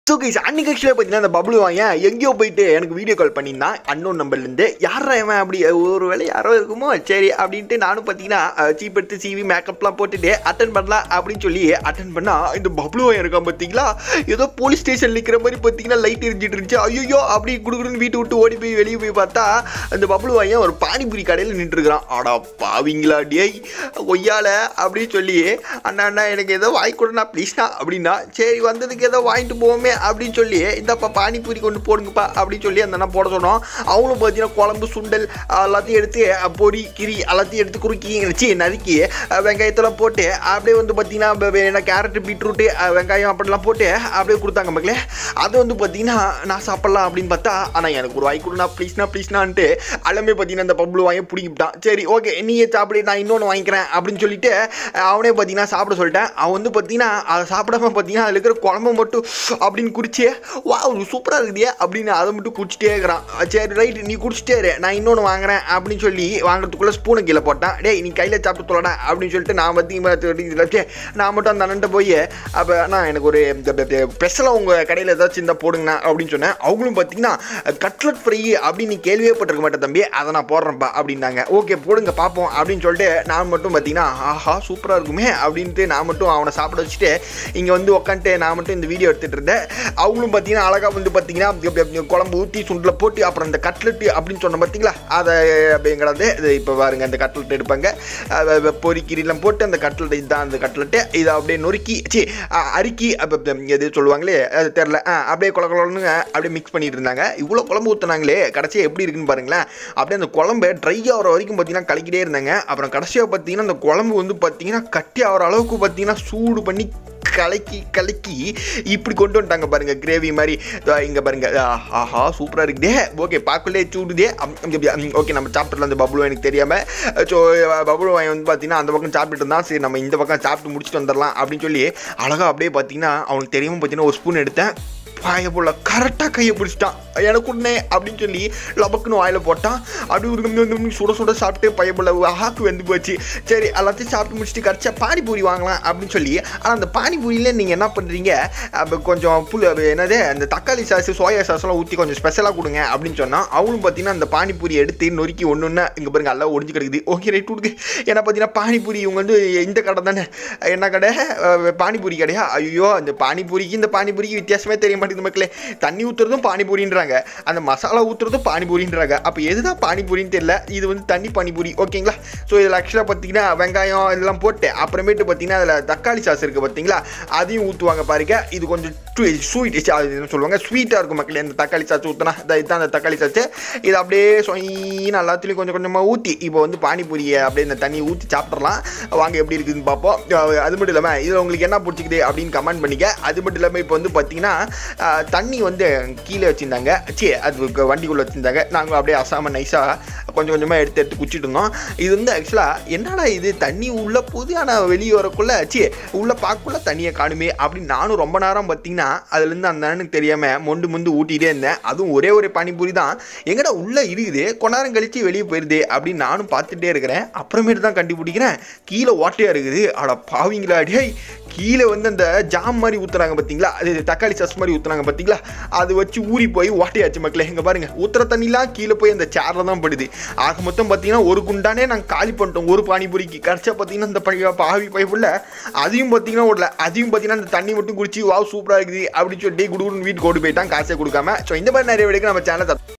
so guys அன்னைக்கு ஆக்சுவலாக பார்த்தீங்கன்னா அந்த பப்ளு வாங்க எங்கேயோ போயிட்டு எனக்கு வீடியோ கால் பண்ணியிருந்தான் அன்னோன் நம்பர்லேருந்து யாரா இவன் அப்படி ஒரு வேலை யாரோ இருக்குமோ சரி அப்படின்ட்டு நானும் பார்த்தீங்கன்னா சீப் எடுத்து சிவி மேக்கப்லாம் போட்டுட்டு அட்டன் பண்ணலாம் அப்படின்னு சொல்லி அட்டன் பண்ணா இந்த பப்ளு வாங்க இருக்கான் பார்த்தீங்களா ஏதோ போலீஸ் ஸ்டேஷன் நிற்கிற மாதிரி பார்த்தீங்கன்னா லைட் எரிஞ்சிட்டு இருந்துச்சு ஐயோ அப்படி குடுக்குறன்னு வீட்டு விட்டு ஓடி போய் வெளியே போய் பார்த்தா அந்த பப்ளு வாங்க ஒரு பானிபூரி கடையில் நின்றுருக்கிறான் ஆடா பாவிங்களா டேய் ஒய்யால அப்படின்னு சொல்லி அண்ணா அண்ணா எனக்கு ஏதோ வாங்கி கொடுண்ணா ப்ளீஸ்ண்ணா அப்படின்னா சரி வந்ததுக்கு ஏதோ வாங்கிட்டு போவோமே அப்படின்னு சொல்லி இந்தப்பா பானிபூரி கொண்டு போடுங்கப்பா அப்படின்னு சொல்லி அந்த அண்ணா போட சொன்னோம் அவங்களும் பார்த்தீங்கன்னா குழம்பு சுண்டல் எல்லாத்தையும் எடுத்து அஹ், பொரி கிரி எல்லாத்தையும் எடுத்து குறுக்கி வச்சு நறுக்கி அஹ், வெங்காயத்தெல்லாம் போட்டு அப்படியே வந்து பார்த்தீங்கன்னா ப- ப- என்ன கேரட்டு பீட்ரூட்டு அஹ், வெங்காயம் அப்படிலாம் போட்டு அப்படியே கொடுத்தாங்க மக்களே அது வந்து பார்த்தீங்கன்னா நான் சாப்பிட்லாம் அப்படின்னு பார்த்தா ஆனால் எனக்கு ஒரு வாய் கொடுண்ணா ப்ளீஸ்ண்ணா ப்ளீஸ்னான்ட்டு எல்லாமே பார்த்தீங்கன்னா அந்த பப்ளு வாங்கி பிடிக்கிட்டான் சரி ஓகே நீயே சாப்பிடு நான் இன்னொன்று வாங்கிக்கிறேன் அப்படின்னு சொல்லிட்டு அஹ், அவனே பார்த்தீங்கன்னா சாப்பிட சொல்லிட்டேன் அவன் வந்து பார்த்தீங்கன்னா அதை சாப்பிடாம பார்த்தீங்கன்னா அதில் இருக்கிற குழம்பு மட்டும் அப்படின்னு குடிச்சு வா சூப்பராக இருக்குதே அப்படின்னு அதை மட்டும் குடிச்சிட்டே இருக்கிறான் சரி ரைட் நீ குடிச்சிட்டே இரு நான் இன்னொன்று வாங்குறேன் அப்படின்னு சொல்லி வாங்குறதுக்குள்ளே ஸ்பூனை கீழே போட்டான் டேய் நீ கையில் சாப்பிட்டு தொலைடா அப்படின்னு சொல்லிட்டு நான் பார்த்தீங்கன்னா நான் மட்டும் அந்த அண்ணன்ட்ட போய் அப்போ அண்ணா எனக்கு ஒரு ஸ்பெஷலாக உங்கள் கடையில் ஏதாச்சும் இருந்தால் போடுங்கண்ணா அப்படின்னு சொன்னேன் அவங்களும் பார்த்தீங்கன்னா கட்லட் ஃப்ரை அப்படின்னு நீ கேள்வியே பட்டிருக்க மாட்டேன் தம்பி அதை நான் போடுறேன்ப்பா அப்படின்னாங்க ஓகே போடுங்க பார்ப்போம் அப்படின்னு சொல்லிட்டு நான் மட்டும் பார்த்தீங்கன்னா ஆஹா சூப்பராக இருக்குமே அப்படின்ட்டு நான் மட்டும் அவனை சாப்பிட வச்சுட்டு இங்கே வந்து உட்காந்துட்டு நான் மட்டும் இந்த வீடியோ எடுத்துகிட்டு இருந்தேன் அவங்களும் பார்த்தீங்கன்னா அழகாக வந்து பார்த்தீங்கன்னா இப்ப- இப்ப குழம்பு ஊற்றி சுண்டில் போட்டு அப்புறம் இந்த கட்லெட்டு அப்படின்னு சொன்ன பார்த்தீங்களா அதை அப்படிங்கிறது இது இப்போ பாருங்க அந்த கட்லெட் எடுப்பாங்க அஹ் வ- பொரிக்கீரிலாம் போட்டு அந்த கட்லெட் இதுதான் அந்த கட்லெட்டு இதை அப்படியே நொறுக்கி சி அரிக்கி அப்போ எது சொல்லுவாங்களே அது தெரில அப்படியே குழ குழன்னு அப்படியே மிக்ஸ் பண்ணிட்டு இருந்தாங்க இவ்வளோ குழம்பு ஊற்றுனாங்களே கடைசியாக எப்படி இருக்குன்னு பாருங்களேன் அப்படியே அந்த குழம்பு ட்ரை ஆகிற வரைக்கும் பார்த்தீங்கன்னா கலக்கிட்டே இருந்தாங்க அப்புறம் கடைசியாக பார்த்தீங்கன்னா அந்த குழம்பு வந்து பார்த்தீங்கன்னா கட்டி ஆகிற அளவுக்கு பார்த்தீங்கன்னா சூடு பண்ணி கலக்கி கலக்கி இப்படி கொண்டு வந்துட்டாங்க பாருங்க கிரேவி மாதிரி இதோ இங்க பாருங்க ஆ, ஆஹா சூப்பரா இருக்குதே ஓகே பாக்குள்ளே சூடுதே ஓகே நம்ம சாப்பிட்டுலாம் அந்த பபுளு எனக்கு தெரியாம ஸோ பபுளு வாங்கி வந்து பார்த்தீங்கன்னா அந்த பக்கம் சாப்பிட்டுட்டு இருந்தான் சரி நம்ம இந்த பக்கம் சாப்பிட்டு முடிச்சுட்டு வந்துடலாம் அப்படின்னு சொல்லி அழகா அப்படியே பார்த்தீங்கன்னா அவனுக்கு தெரியாம பார்த்தீங்கன்னா ஒரு ஸ்பூன் எடுத்தேன் வாயை போல கரெக்டாக கையை பிடிச்சிட்டான் எனக்கு உடனே அப்படின்னு சொல்லி லபக்குன்னு வாயில் போட்டான் அப்படி ஒரு நிமிஷம் வந்து நிமிஷம் சுட சுட சாப்பிட்டு பைய போல ஆக்கு வெந்து போச்சு சரி எல்லாத்தையும் சாப்பிட்டு முடிச்சுட்டு கரைச்சா பானிபூரி வாங்கலாம் அப்படின்னு சொல்லி ஆனால் அந்த பானிபூரியில் நீங்கள் என்ன பண்ணுறீங்க அப்போ கொஞ்சம் புல் அது என்னது அந்த தக்காளி சாஸ் சோயா சாஸ்லாம் ஊற்றி கொஞ்சம் ஸ்பெஷலாக கொடுங்க அப்படின்னு சொன்னால் அவங்களும் பார்த்தீங்கன்னா அந்த பானிபூரி எடுத்து நொறுக்கி ஒன்று ஒன்று இங்கே பாருங்க எல்லாம் ஒடிஞ்சு கிடக்குது ஓகே ரைட் விடுங்க ஏன்னா பார்த்தீங்கன்னா பானிபூரி இவங்க வந்து இந்த கடை தானே என்ன கடை அஹ் பானிபூரி கடையா ஐயோ அந்த பானிபூரிக்கு இந்த பானிபூரிக்கு வித்தியாசமே தெரிய மாட்டேங்குது மக்களே தண்ணி ஊற்றுறதும் பானிபூரின்றாங்க அந்த மசாலா ஊற்றுறதும் பானிபூரின்றாங்க அப்போ எதுதான் பானிபூரின்னு தெரியல இது வந்து தண்ணி பானிபூரி ஓகேங்களா ஸோ இதில் ஆக்சுவலாக பார்த்தீங்கன்னா வெங்காயம் இதெல்லாம் போட்டு அப்புறமேட்டு பார்த்தீங்கன்னா அதில் தக்காளி சாஸ் இருக்குது பார்த்தீங்களா அதையும் ஊற்றுவாங்க பாருங்க இது கொஞ்சம் ஸ்வீட் அது என்ன சொல்லுவாங்க ஸ்வீட்டாக இருக்கும் மக்களே இந்த தக்காளி சாஸ் ஊற்றினா இதுதான் அந்த தக்காளி சாஸ் இது அப்படியே சொயின்னு எல்லாத்துலேயும் கொஞ்சம் கொஞ்சமாக ஊற்றி இப்போ வந்து பானிபூரியை அப்படியே இந்த தண்ணி ஊற்றி சாப்பிட்றலாம் வாங்க எப்படி இருக்குதுன்னு பார்ப்போம் அஹ் அது மட்டும் இல்லாமல் இதில் உங்களுக்கு என்ன பிடிச்சிக்குது அப்படின்னு கமெண்ட் பண்ணிக்க அது மட்டும் இல்லாமல் இப்போ வந்து பார்த்தீங்கன்னா அஹ், தண்ணி வந்து கீழே வச்சுருந்தாங்க சே அது க- வண்டிக்குள்ளே வச்சுருந்தாங்க நாங்கள் அப்படியே அசாம நைஸாக கொஞ்சம் கொஞ்சமாக எடுத்து எடுத்து குச்சிட்டு இருந்தோம் இது வந்து ஆக்சுவலாக என்னடா இது தண்ணி உள்ள போகுது ஆனால் வெளியே வரக்குள்ள சே உள்ள பார்க்கக்குள்ள தண்ணியை காணுமே அப்படின்னு நானும் ரொம்ப நேரம் பார்த்தீங்கன்னா அதுலேருந்து அந்த அண்ணனுக்கு தெரியாமல் மொண்டு மொண்டு ஊட்டிகிட்டே இருந்தேன் அதுவும் ஒரே ஒரு பானிபூரி தான் எங்கடா உள்ளே இருக்குது கொஞ்ச நேரம் கழிச்சு வெளியே போயிருது அப்படின்னு நானும் பார்த்துட்டே இருக்கிறேன் அப்புறமேட்டு தான் கண்டுபிடிக்கிறேன் கீழே ஓட்டையாக இருக்குது அட பாவிங்களா டேய் கீழே வந்து அந்த ஜாம் மாதிரி ஊற்றுறாங்க பார்த்தீங்களா அது தக்காளி சாஸ் மாதிரி ஊற்றுறாங்க பார்த்தீங்களா அது வச்சு ஊறி போய் ஓட்டையாச்சு மக்களே இங்கே பாருங்க ஊற்றுற தண்ணிலாம் கீழே போய் அந்த சேரில் தான் படுது ஆக மொத்தம் பார்த்தீங்கன்னா ஒரு குண்டானே நாங்கள் காலி பண்ணிட்டோம் ஒரு பானிபூரிக்கு கரைச்சா பார்த்தீங்கன்னா இந்த பழி பாவி பைப்புள்ள அதையும் பார்த்தீங்கன்னா விடல அதையும் பார்த்தீங்கன்னா அந்த தண்ணி மட்டும் குடிச்சு வாவ் சூப்பராக இருக்குது அப்படின்னு சொல்லிட்டு குடுகுடுன்னு வீட்டுக்கு ஓடி போயிட்டான் காசே கொடுக்காம ஸோ இந்த மாதிரி நிறைய வீடுக்கு நம்ம சேனலை